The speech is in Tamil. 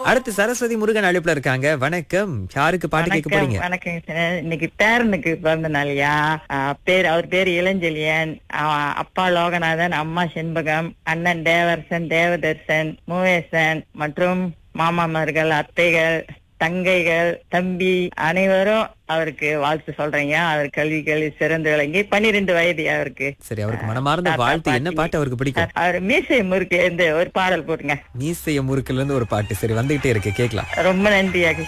அடுத்து சரஸ்வதி முருகன் அழைப்புல இருக்காங்க வணக்கம் யாருக்கு பாட்டு கேட்க வணக்கம் போறீங்க வணக்கம் சார் இன்னைக்கு பேரனுக்கு பிறந்த நாளையா பேர் அவர் பேர் இளஞ்செழியன் ஆ, அப்பா லோகநாதன் அம்மா செண்பகம் அண்ணன் தேவரசன் தேவதர்சன் மூவேசன் மற்றும் மாமாமார்கள் அத்தைகள் தங்கைகள் தம்பி அனைவரும் அவருக்கு வாழ்த்து சொல்றீங்க அவர் கல்வி கல்வி சிறந்து விளங்கி பன்னிரெண்டு வயது அவருக்கு சரி அவருக்கு மனமார்ந்த தாத்தா, வாழ்த்து என்ன பாட்டி. பாட்டு அவருக்கு பிடிக்கும் அவர் மீசை முறுக்குல இருந்து ஒரு பாடல் போட்டுங்க மீசைய முறுக்குல இருந்து ஒரு பாட்டு சரி வந்துகிட்டே இருக்கு கேக்கலாம் ரொம்ப நன்றி